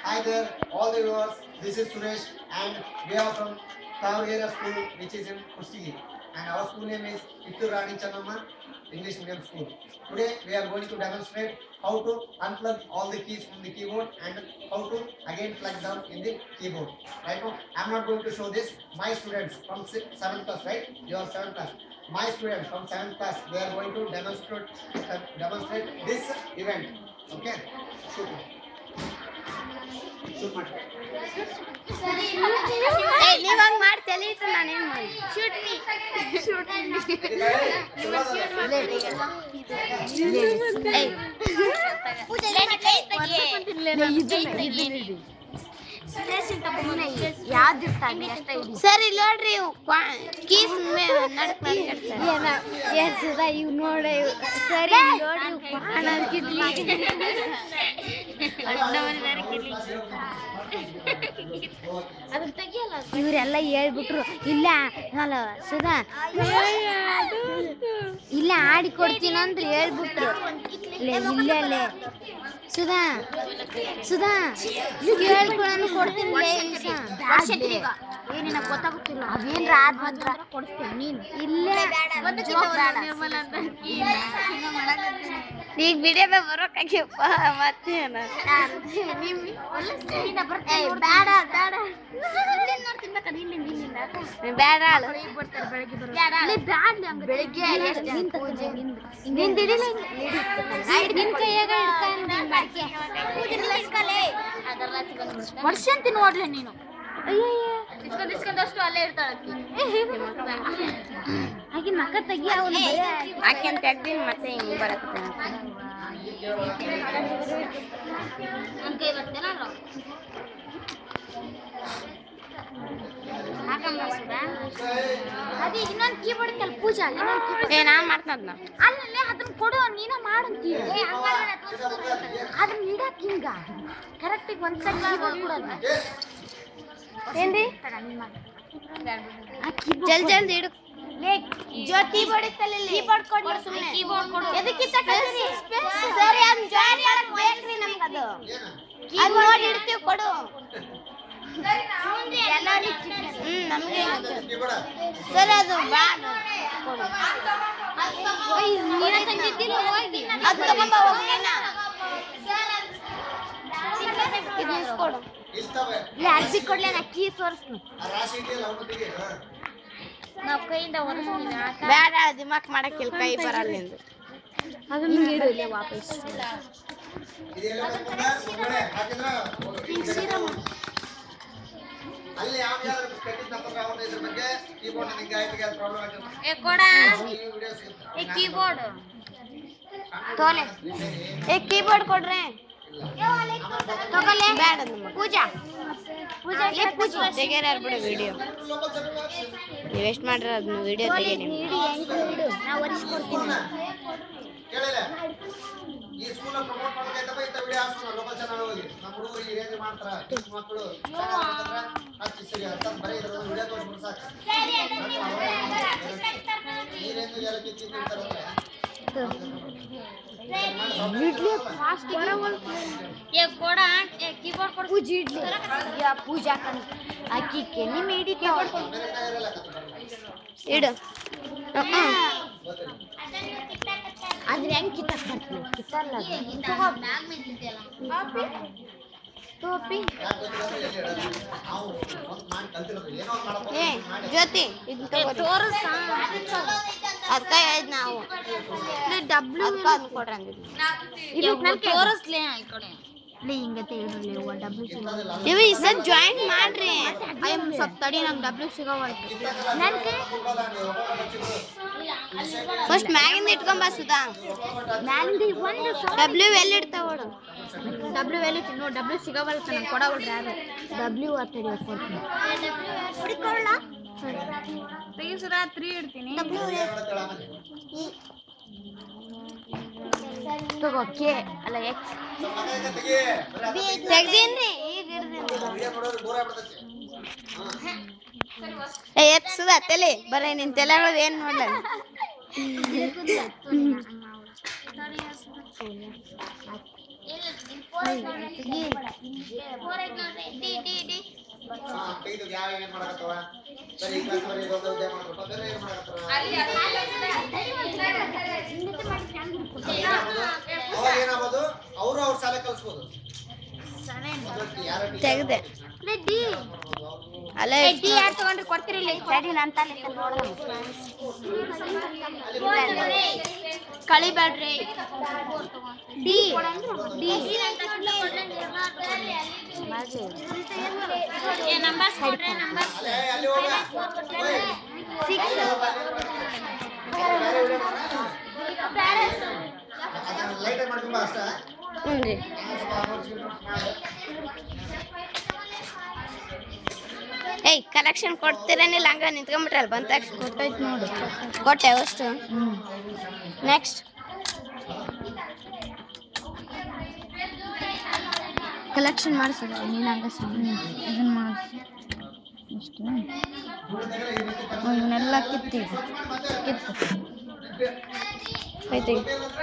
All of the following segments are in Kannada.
Hi there, all the viewers. This is Suresh, and we are from Tavagera School, which is in Kustigi. And our school name is Ittu Rani Channamma English Medium School. Today, we are going to demonstrate how to unplug all the keys from the keyboard and how to again plug them in the keyboard. Right now, I'm not going to show this. My students from 7th class, right? You are 7th class. My students from 7th class, they are going to demonstrate uh, demonstrate this event. Okay? Shoot. Shoot ಮಾಡಿ ಏ ನೀವ್ ಹಂಗ್ ಮಾಡಿ ತಲೆ ಇಟ್ಟು ನಾನೇನ್ ಮಾಡಿ ಶೂಟ್ ಮೀ ಶೂಟ್ ಸರಿ ನೋಡ್ರಿ ಇವ್ ಕ್ವಾ- ಕೀಸ್ ನಡಕ್ ಏನ್ ಸುಧಾ ಇವ್ ನೋಡ ಸರಿ ನೋಡ್ರಿ ಇವ್ ಕ್ವಾಣ ಕಿಡ್ಲಿ ಇವರೆಲ್ಲ ಹೇಳ್ಬಿಟ್ರು ಇಲ್ಲ ಅಲ್ಲ ಸುಧಾ ಇಲ್ಲ ಆಡಿ ಕೊಡ್ತೀನಿ ಅಂದ್ರೆ ಹೇಳ್ಬಿಟ್ರು ಲೇ, ಇಲ್ಲ ಲೇ ಸುಧಾ ಸುಧಾ ಹೇಳ್ಕೊಳನ ಕೊಡ್ತೀನಿ ಲೇ ಈಸ. ಏನಿನ ಗೊತ್ತಾಗುತ್ತಿಲ್ಲ ಅವೇನ್ರ ಆದ್ ಮಾತ್ರ ಕೊಡ್ತೀನಿ ನೀನು ಇಲ್ಲ ಈಗ ವಿಡಿಯೋದ ಬರೋಕಾಗ್ಯಪ್ಪ ಮತ್ತೇನ ಬೇಡ ಬೇಡ ಬೇಡ ಆಳು. ಬೆಳಿಗ್ಗೆ ನಿನ್ ಕೈಯಾಗ ವರ್ಷ ಅಂತ ನೋಡ್ಲಿ ನೀನು ಇಸ್ಕೊಂಡಷ್ಟು ಅಲ್ಲೇ ಇರ್ತಾಳಕ್ಕಿ ಆಕೆ ಮಕ್ಕ ತೆಗಿ ಅವನು ಆಕೆ ಅಂತ ತೆಗ್ದಿನಿ ಮತ್ತೆ ಹಿಂಗ್ ಬರತ್ತೆ ನನ್ನ ಕೈ ಬರ್ತೇನ ಅದೇ ಇನ್ನೊಂದು ಕೀಬೋರ್ಡ್ ಐತಲ್ಲ ಪೂಜಾ ಏ ನಾನ್ ಮಾಡ್ತದ ಅಲ್ಲಲ್ಲೇ ಅದನ್ನ ಕೊಡು ನೀನ ಮಾಡಂತೀಯ ಅದನ್ನ ಇಡಕ್ ಹಿಂಗ ಕರೆಕ್ಟಿಗೆ ಒಂದ್ ಸಲ ಕೀಬೋರ್ಡ್ ಕೊಡೋದು ಏನ್ರಿ ಜಲ್ ಜಲ್ದಿ ಇಡು ಜ್ಯೋತಿ ಕೀಬೋರ್ಡ್ ಕೀಬೋರ್ಡ್ ಕೊಡಿ ಸುಮ್ಮನೆ ಕೀಬೋರ್ಡ್ ಕೊಡು ಎದಕ್ಕೆ ತಗೊಂಡ್ರಿ ಸರಿ ಅದ್ ಜಾಯಿನ್ ಮಾಡಕ್ ಬೇಕ್ರಿ ನಮ್ಗೆ ಅದು ಅದ್ ನೋಡಿ ಇಡ್ತೀವಿ ಕೊಡು ಹ್ಮ್ ನಮ್ಗೆ ಕೀಬೋರ್ಡ ಸರಿ ಅದು ಬ್ಯಾಡ ಕೊಡು ನೀನ ತಂದಿದ್ದಿಲ್ಲ ಹೋಗಿ ಅದು ತಗೊಂಬ ಹೋಗಿ ನೀನ ಇದು ಇಸ್ಕೊಡು ಇಲ್ತವೆ ಇಲ್ಲ ಅರ್ಜಿ ಕೊಡ್ಲಿ ನಾ ಕೀ ತೋರಿಸ್ತೀನಿ ಆ ರಾಶಿ ಇದೆಯಲ್ಲ ಅವನು ತೆಗಿ ಹಾ. ನಾವು ಕೈಯಿಂದ ಒರೆಸ್ತೀವಿ ಬೇಡ ದಿಮಾಕ್ ಮಾಡಕ್ಕಿಲ್ಲ ಕೈ ಬರಲ್ಲ ಎಂದು ಅದು ಹಿಂಗೆ ಇಡು ಇಲ್ಲೇ ವಾಪಸ್ ಇದೆಲ್ಲ ಮುಂದೆ ಮುಂದ್ಗಡೆ ಹಾಕಿದ್ರ ಅಲ್ಲಿ ಯಾವ ಯಾರು ಕಟ್ಟಿದ್ ತಪ್ಪಂದ್ರೆ ಅವನ ಇದ್ರ ಬಗ್ಗೆ ಕೀಬೋರ್ಡ್ ನಿಂಗೆ ಆಯ್ತು ಪ್ರಾಬ್ಲಮ್ ಆಯ್ತು ಏ ಕೊಡ ಈ ವಿಡಿಯೋ ಸಿಗುತ್ತೆ ಏ ಕೀಬೋರ್ಡ್ ತೋಲೆ ಏ ಕೀಬೋರ್ಡ್ ಕೊಡ್ರೆ ತಗೊಳ್ಳೆ ಬೇಡ ಪೂಜಾ ಪೂಜಾ ಏ ಪೂಜಾ ತೆಗೆರ ಬಿಡು ವಿಡಿಯೋ ನೀವು ಎಷ್ಟು ಮಾಡ್ರ ಅದನ್ನ ವಿಡಿಯೋ ತೆಗೀರಿ ನಾ ಒರೆಸ್ಕೊಡ್ತೀನಿ ಕೇಳಿಲ್ಲ ಈ ಸ್ಕೂಲ್ ಪ್ರಮೋಟ್ ಮಾಡ್ಬೇಕಂತಪ್ಪ ಇಂಥ ವಿಡಿಯೋ ಹಾಕ್ಸೋಣ ಲೋಕಲ್ ಚಾನಲ್ ಹೋಗಿ ನಮ್ಮ ಹುಡುಗರು ಈ ರೇಂಜ್ ಮಾಡ್ತಾರ ಚಿಕ್ಕ ಮಕ್ಕಳು ಹಚ್ಚಿ ಸರಿ ಅಂತ ಬರೀ ಇದ್ರ ವಿಡಿಯೋ ತೋರಿಸ್ಬಿಟ್ಟು ಸಾಕು ಈ ರೇಂಜ್ ಎಲ್ಲ ಕಿತ್ತಿರ್ತಾರಂದ್ರೆ ಏ ಕೊಡ ಏ ಕೀಬೋರ್ಡ್ ಕೊಡು ಪೂಜಿ ಇಡ್ಲಿ ಯಾ ಪೂಜಾ ಕಣ್ ಅಕ್ಕಿ ಕೆನಿ ಮೇಡಿ ಇಡು ಅದ್ರ ಹೆಂಗ್ ಕಿತ್ತಕ್ ಬರ್ತದೆ ಕಿತ್ತಲ್ಲ ಟೋಪಿ ನಾವು ಒಂದು ಮಾಡಿ ಕಲ್ತಿರೋದು ಏನೋ ಒಂದು ಮಾಡಪ್ಪ ಏ ಜ್ಯೋತಿ ಇದು ತೋರಿಸ ಅದಕ್ಕ ಹೇಳಿದ್ ನಾವು ಡಬ್ಲ್ಯೂ ಅದಕ್ಕ ಅದನ್ನ ಕೊಡ್ರಿ ಅಂದಿದ್ವಿ ತೋರಿಸ್ಲಿ ಈ ಕಡೆ ನೀವು ಈ ಸದ್ ಜಾಯಿನ್ ಮಾಡ್ರಿ ಅಯ್ಯ ಸ್ವಲ್ಪ ತಡಿ ನಂಗೆ ಡಬ್ಲ್ಯೂ ಸಿಗೋವಲ್ತು ನನ್ ಕೈ ಫಸ್ಟ್ ಮ್ಯಾಗಿಂದ ಇಟ್ಕೊಂಬ ಸುಧಾ ಮ್ಯಾಗಿಂದ ಒಂದು ಡಬ್ಲ್ಯೂ ಎಲ್ಲಿ ಇಡ್ತಾವ ನೋಡು ಡಬ್ಲ್ಯೂ ಎಲ್ಲಿ ನೋ ಡಬ್ಲ್ಯೂ ಸಿಗೋವಲ್ತು ನಂಗೆ ಕೊಡವಲ್ರಿ ಯಾರು ಡಬ್ಲ್ಯೂ ಹತ್ತಡಿ ಕೊಡ್ತೀನಿ ಹುಡುಕೊಳ್ಳ ತೆಗಿ ಸುಧಾ ತ್ರೀ ಇಡ್ತೀನಿ ತಗೋ ಕೆ ಅಲ್ಲ ಎಕ್ಸ್ ತೆಗ್ದೀನ್ರಿ ಈಗ ಹಿಡ್ದೀನಿ ವಿಡಿಯೋ ಮಾಡೋದು ದೂರ ಆಗ್ಬಿಡ್ತೈತಿ ಏ ಎತ್ ಸುಧಾ ತಲೆ ಬರೀ ನಿನ್ ತಲೆ ಒಳಗೆ ಏನ್ ನೋಡ್ಲ ಹಾ ತೆಗೆದು ಯಾವ ಏನ್ ಮಾಡಕತ್ತವ ಬರೀ ಈ ಕ್ಲಾಸ್ ಬರೀ ದೊಡ್ಡ ಉದ್ಯೋಗ ಮಾಡ್ಕೊತ ಬೇರೆ ಏನ್ ಮಾಡಕತ್ತವ ಅವಾಗ ಏನಾಗ್ಬೋದು ಅವರು ಅವ್ರ ಶಾಲೆ ಕಲಿಸ್ಬೋದು ಯಾರ ತೆಗ್ದೆ ಅಲ್ಲೇ ಯಾರು ತಗೊಂಡ್ರೆ ಕೊಡ್ತೀರಿ ಸರಿ ನಾನು ತಾನೆ ಕಳಿಬೇಡ್ರಿ ಡಿ ಡಿ ಅಲ್ಲೇ ಅಲ್ಲಿ ಹೋಗ ಸಿಕ್ಸ್ ಅದನ್ನ ಲೈಟ್ ಮಾಡ್ಕೊಂಬ ಅಷ್ಟ ಹ್ಞೂ ರೀ ಏಯ್ ಕಲೆಕ್ಷನ್ ಕೊಡ್ತೀರೇನಿಲ್ಲ ಹಂಗ ನಿಂತ್ಕೊಂಡ್ಬಿಟ್ರಲ್ಲ ಬಂದ ತಕ್ಷಣ ಕೊಟ್ಟೈತೆ ನೋಡು ಕೊಟ್ಟೆ ಅಷ್ಟು ನೆಕ್ಸ್ಟ್ ಕಲೆಕ್ಷನ್ ಮಾಡಿಸಿದ ನೀನು ಹಂಗ ಸುಮ್ಮನೆ ಇದನ್ನ ಮಾಡಿಸಿ ಇಷ್ಟು ಇವನ್ನೆಲ್ಲ ಕಿತ್ತಿ ಕಿತ್ತು ಐತೆ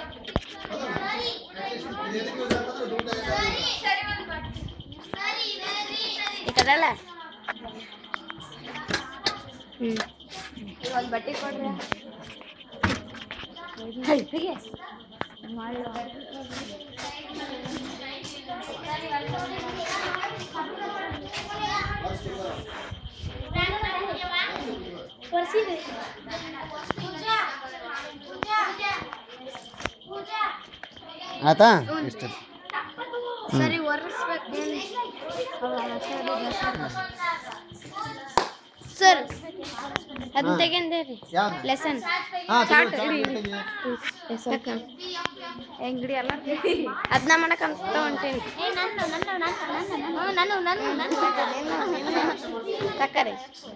ಈ ಕಡೆ ಅಲ್ಲ ಹ್ಞೂ ಒಂದು ಬಟ್ಟೆ ಕೊಡ್ರಿ ಹೈಪಿಗೆ ಆಯ್ತಾ ಇಷ್ಟ ಸರಿ ಒರೆಸ್ಬೇಕು ಸರ್ ಅದನ್ನ ತೆಗೆಂದೇರಿ ಯಾವ್ದು ಲೆಸನ್ ಹಾ ಚಾಟ್ ತಗೋ, ಇಡಿ. ಚಾಟ್ ತೆಗಿ. ಹೆಂಗಡಿ ಎಲ್ಲ ಅದನ್ನ ಮಾಡಕ್ ಅಂತ ಹೊಂಟೇನಿ ತಕ್ಕರಿ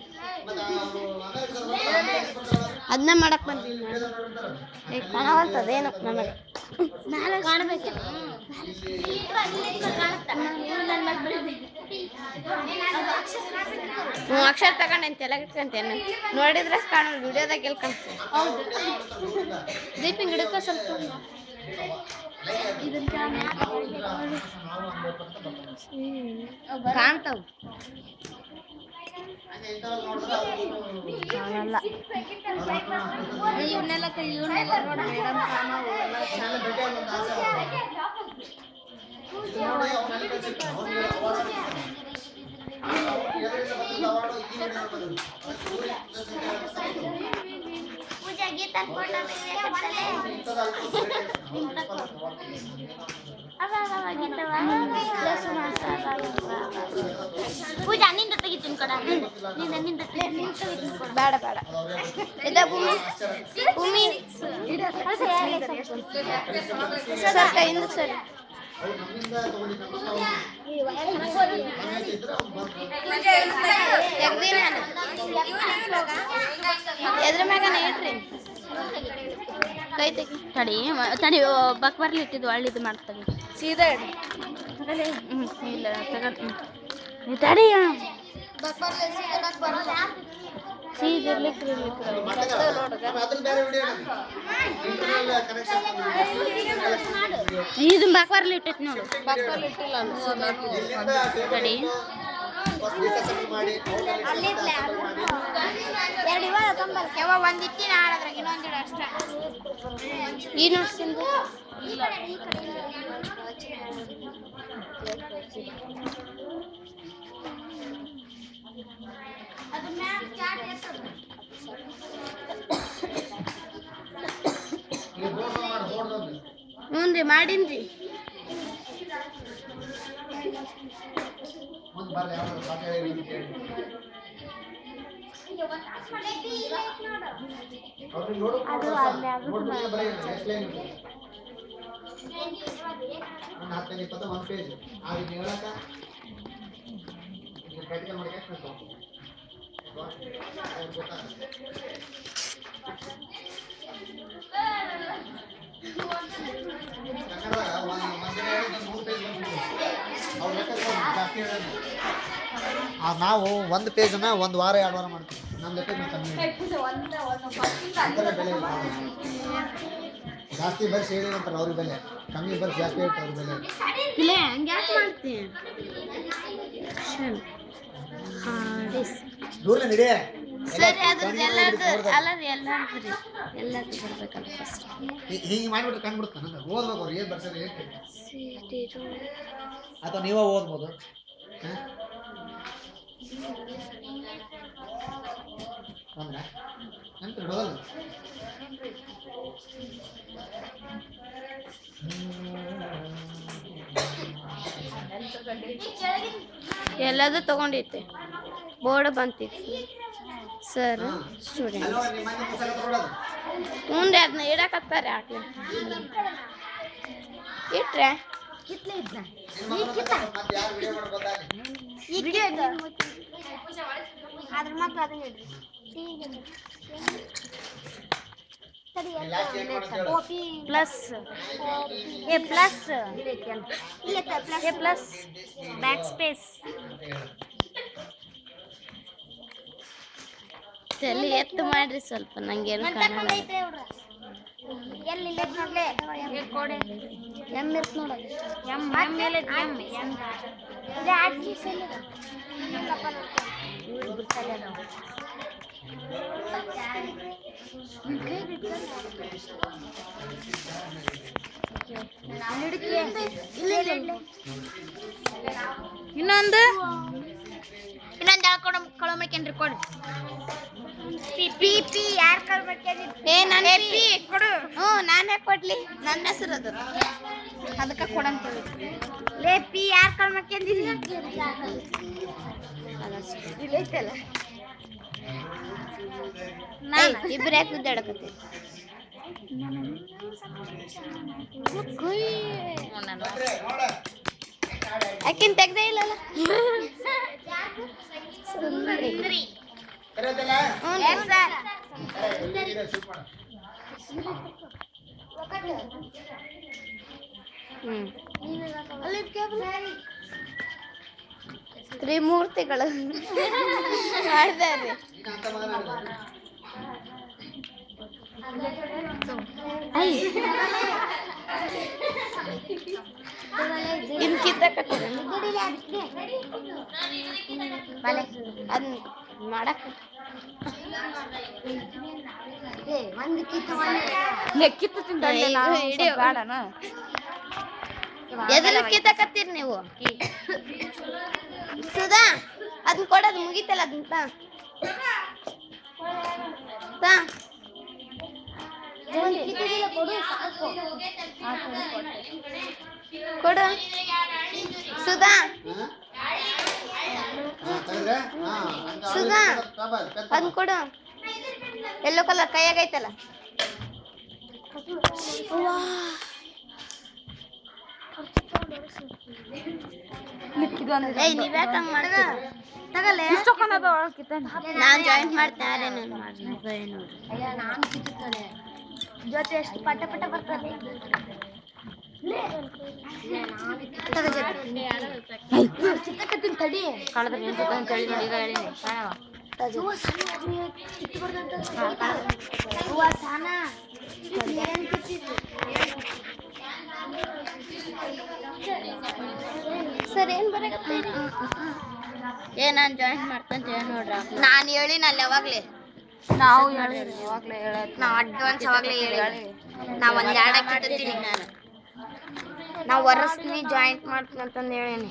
ಅದನ್ನ ಮಾಡಕ್ ಬಂದೀನಿ ಕಾಣವಂತದೇನು ನನಗೆ ಕಾಣಬೇಕಿಲ್ಲ ಹ್ಞೂ ಅಕ್ಷರ ತಗೊಂಡೇನು ತೆಲಗಿಟ್ಕೊಂತೇನು ನೋಡಿದ್ರೆ ಕಾಣಲ್ಲ ವಿಡಿಯೋದಾಗ ಎಲ್ಲಿ ಕಾಣ್ತೀನಿ ಹೌದು ದೀಪಿಂಗ್ ಹಿಡ್ಕೋ ಸ್ವಲ್ಪ ಕಾಣ್ತಾವ ಕಾಣಲ್ಲ ಇವನ್ನೆಲ್ಲ ಇವನ್ನೆಲ್ಲ ನೋಡಿ ಮೇಡಮ್ ಕಾಣವು ಎಲ್ಲ ಶಾಲೆ ಭೇಟಿ ಆಗಿ ಒಂದು ಆಸೆ ಆಗ್ತದೆ. ನೋಡಿ, ಅವ್ನೆಲ್ಲ ಕಳ್ಸಿರ್ತಾರೆ. ಅವ್ನಿಗೆ award ಅವ್ನಿಗೆ ಎದರಿಂದ ಬಂದಿದ್ದ award ಈ video ದಲ್ಲಿ ಬಂದಿದೆ. ಅದಕ್ಕೆ ಊರಿಗೆ ಪೂಜಾ ಗೀತ ಇಂಥದ್ದು ಅಲ್ಕೊಂಡು ಭೇಟಿ ಆಗ್ತಾನೆ. ಪೂಜಾ ನಿಂದ ತೆಗಿತೀನಿ ಕೊಡ ನಿಂದ ನಿಂದ ಬೇಡ ಬೇಡ ಇದ ಭೂಮಿ ಭೂಮಿ ಸರ್ ಕೈಯಿಂದ ಸರಿ ಅವ್ರು ನಮ್ಮಿಂದ ತಗೊಂಡಿದ್ದ ಮಕ್ಕಳು ಮನೆಯಲ್ಲಿ ಇದ್ರೆ ಅವ್ನು ಬರ್ತಾರೆ. ತೆಗ್ದಿನಿ ನಾನು ಎದ್ರ ಮ್ಯಾಗನ ಇಟ್ರಿ ಕೈ ತೆಗಿ ತಡಿ ಮ- ತಡಿ ಬಕ್ ಬರ್ಲಿ ಇಟ್ಟಿದ್ದು ಒಳ್ಳೆ ಇದು ಮಾಡ್ತದೆ ಸೀದಾ ಇಡು ಹ್ಞೂ ಇಲ್ಲ ತಗೊಂಡು ಹ್ಞೂ ತಡಿ ಸೀದಾ ಇರ್ಲಿಕ್ಕೆ ಇರ್ಲಿಕ್ಕೆ ಮತ್ತೆ ಅದ್ರಲ್ಲಿ ಬೇರೆ video ಇದೆ. Internal connection video. ಇದು ಬಕ್ ಬರ್ಲಿ ಇಟ್ಟೈತಿ ನೋಡು ಬಕ್ ಬರ್ಲಿ ಇಟ್ಟಿಲ್ಲ ಇಲ್ಲಿಂದ table ತಡಿ first disassemble ಮಾಡಿ ಅವ್ರಲ್ಲಿ disassemble ಮಾಡಿ ಎರಡು ಇವಾಗ ತೊಂಬಲ್ ಯಾವ ಒಂದು ಇಟ್ಟಿನ ಆಡದ್ರಾಗ ಇನ್ನೊಂದಿಡ ಅಷ್ಟ ಈ ನೋಡ್ಸಿಂದು ಈ board ಮಾಡಿ board ಒಂದು. ಹ್ಞೂ ರೀ ಮಾಡೀನ್ರಿ ಮುಂದ್ ಬರ್ರಿ ಯಾವ್ದಾದ್ರು ಪಾಠ ಹೇಳಿ ಅಂತ ಕೇಳಿ. ಅವ್ರಿಗೆ ನೋಡು board ಮೇಲೆ ಬರೀ ಎಷ್ಟು line ಇದೆ? ಒಂದು ಹತ್ತೈದು ಇಪ್ಪತ್ತು ಒಂದು ಪೇಜ್ ಆ ರೀತಿ ಹೇಳಕ್ಕ ಈಗ ಪ್ರಾಕ್ಟಿಕಲ್ ಮಾಡಕ್ಕೆ ಎಷ್ಟು ಬೇಕು? ಅವ್ರಿಗೆ ಗೊತ್ತಾಗುತ್ತೆ. ಕನ್ನಡ ಒಂದು ಒಂದಿನ ಹೇಳಿದ್ರೆ ಮೂರು ಪೇಜ್ ಬಂದ್ಬಿಟ್ಟು ಅವ್ರ ಲೆಕ್ಕ ಜಾಸ್ತಿ ಹೇಳೋದು ಆ, ನಾವು ಒಂದು ಪೇಜನ್ನ ಒಂದು ವಾರ ಎರಡು ವಾರ ಮಾಡ್ತೀವಿ ನಮ್ಮ ಲೆಕ್ಕ ನಾವು ಕಮ್ಮಿ ಅಂತಾರೆ ಬೆಲೆ ಇಲ್ಲ. ಜಾಸ್ತಿ ಬರ್ಸಿ ಹೇಳಿದಂತಾರೆ ಅವ್ರಿಗೆ ಬೆಲೆ ಕಮ್ಮಿ ಬರ್ಸ್ ಜಾಸ್ತಿ ಹೇಳ್ತಾರೆ ಅವ್ರ ಬೆಲೆ ಇಲ್ಲ ಹಂಗೆ ಯಾಕೆ ಮಾಡ್ತೀನಿ ಹಾಡಿಸ್ ದೂರ ನಡಿ ಸರಿ ಅದ್ರದ್ದು ಎಲ್ಲರದು ಅಲ್ಲರಿ ಎಲ್ಲರದು ರೀ ಎಲ್ಲರದು ಬರ್ಬೇಕಲ್ಲ ಫಸ್ಟ್ ಹಿಂಗೆ ಮಾಡಿಬಿಟ್ರೆ ಕಂಡ್ಬಿಡ್ತಾನೆ ನಂಗೆ ಓದ್ಬೇಕು ಅವ್ರು ಏನು ಬರ್ತಾರೆ ಹೇಳ್ತೀನಿ ಸಿಟಿರು ಅಥವಾ ನೀವೇ ಓದ್ಬೋದು ಹಾಂ ಅಂದ್ರೆ ನಂತರ ಇಡೋದಲ್ಲ ಎಲ್ಲದು ತಗೊಂಡೈತೆ ಬೋರ್ಡ್ ಬಂತಿತ್ತು ಸರ್ ಸ್ಟೂಡೆಂಟ್ ಅಲ್ವಾ ನಿಮ್ಮ ಮನೆ ಪುಸ್ತಕ ತಗೊಳ್ಳೋದು ಮುಂದೆ ಅದನ್ನ ಇಡಕತ್ತಾರೆ ಆಟ್ಲೆ ಇಟ್ರೆ ನಿಮ್ಮ ಮಕ್ಕಳು ಮತ್ತೆ ಯಾರು ವಿಡಿಯೋ ಮಾಡ್ಬೋದಾಗಿ ಅದ್ರ ಮಾತ್ರ ಅದನ್ನ ಇಡ್ರಿ ಲಾಸ್ಟ್ ಏನು ಮಾಡೋದು ಹೇಳು plus A plus A plus back space ತಲೆ ಎತ್ತು ಮಾಡ್ರಿ ಸ್ವಲ್ಪ ನಂಗೇನು ಕಾಣಲ್ಲ ಎಮ್ ಇರ್ತ ನೋಡ ಎಮ್ ಎಮ್ ಮೇಲೆ ಎಮ್ ಎಮ್ ಇನ್ನೊಂದು ಇನ್ನೊಂದು ಕೊಡ ಕಳು ಮಾಡ್ಕೊಂಡ್ರಿ ಕೊಡು ಪಿ ಪಿ ಯಾರು ಕಳು ಮಾಡ್ಕೊಂಡ್ರಿ ಏ ನಾನು ಪಿ ಕೊಡು ಹ್ಞೂ ನಾನೇ ಕೊಡ್ಲಿ ನನ್ನ ಹೆಸರು ಅದು ಅದಕ್ಕೆ ಕೊಡಂತ ಲೇ ಪಿ ಯಾರು ಕಳು ಮಾಡ್ಕೊಂಡಿರಿ ಇಲ್ಲೈತಲ್ಲ ಇಬ್ಬರು ಯಾಕೆ ಗುದ್ದಾಡಕತ್ತಿ ಆಕಿನ್ ತೆಗ್ದೇ ಇಲ್ಲಲ್ಲ ಕರೆಯೋದಿಲ್ಲ ಶೂಟ್ ಮಾಡು ಹ್ಮ್ ತ್ರಿಮೂರ್ತಿಗಳು ಮಾಡ್ದಾರ್ರಿ ಈಗ ಅಂತ ಮಾತನಾಡಿದ ಇನ್ ಕಿತ್ತಕತ್ತೀರ ಅದ್ ಮಾಡಕ್ ಎದ್ರ ಕಿತ್ತಕತ್ತೀರಿ ನೀವು ಸುಧಾ ಅದನ್ನ ಕೊಡೋದು ಮುಗೀತಲ್ಲ ಅದನ್ನ ತಾ. ತಾ. ಕೊಡು ಸುಧಾ ತೆಗೆದ್ರೆ ಸುಧಾ. ಅದನ್ನ ಕೊಡು ಎಲ್ಲೋ ಕಲರ್ ಕೈಯಾಗೈತಲ್ಲ ಏಯ್ ನೀವ್ ಯಾಕೆ ಹಂಗ್ ಮಾಡ್ತೀರ ತಗಲೆ ನಾನ್ ಜಾಯಿನ್ ಮಾಡ್ತೇನೆ ನಾನು ಮಾಡ್ತೀನಿ ನೋಡ್ರಿ ಜೊತೆ ಎಷ್ಟು ಪಟ ಪಟ ಬರ್ತದೆ ತಡಿ ಸರ್ ಏನ್ ಬರಕತ್ತೀರಿ ಏ ನಾನ್ ಜಾಯಿನ್ ಮಾಡ್ತಂತ ನೋಡ್ರ ನಾನ್ ಹೇಳಿನಲ್ಲ ಯಾವಾಗ್ಲೇ ನಾವು ಹೇಳಿದ್ರಿ ಯಾವಾಗ್ಲೇ ಹೇಳತ್ ನಾ ಅಡ್ವಾನ್ಸ್ ಅವಾಗ್ಲೇ ಹೇಳಿ ನಾ ಒಂದ್ ಎರಡ ಕಿತ್ತೀನಿ ನಾನು ನಾ ವರ್ಷನಿ ಜಾಯಿಂಟ್ ಮಾಡ್ತೀನಿ ಅಂತಂದು ಹೇಳೀನಿ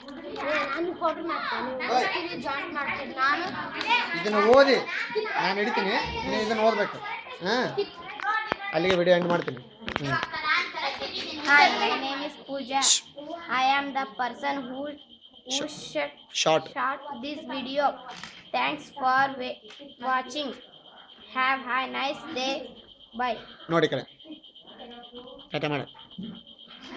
ಇದನ್ನ ಓದಿ ನಾನು ಹಿಡಿತೀನಿ ನೀವು ಇದನ್ನ ಓದ್ಬೇಕು ಹಾಂ ಅಲ್ಲಿಗೆ ವಿಡಿಯೋ ಎಂಡ್ ಮಾಡ್ತೀನಿ ಹ್ಞೂ Hi, my name is Pooja. I am the person who who shot, short shot this video. Thanks for wa- watching. Have a nice day. Bye. ನೋಡಿ ಕರೆ ಟಾಟಾ ಮಾಡು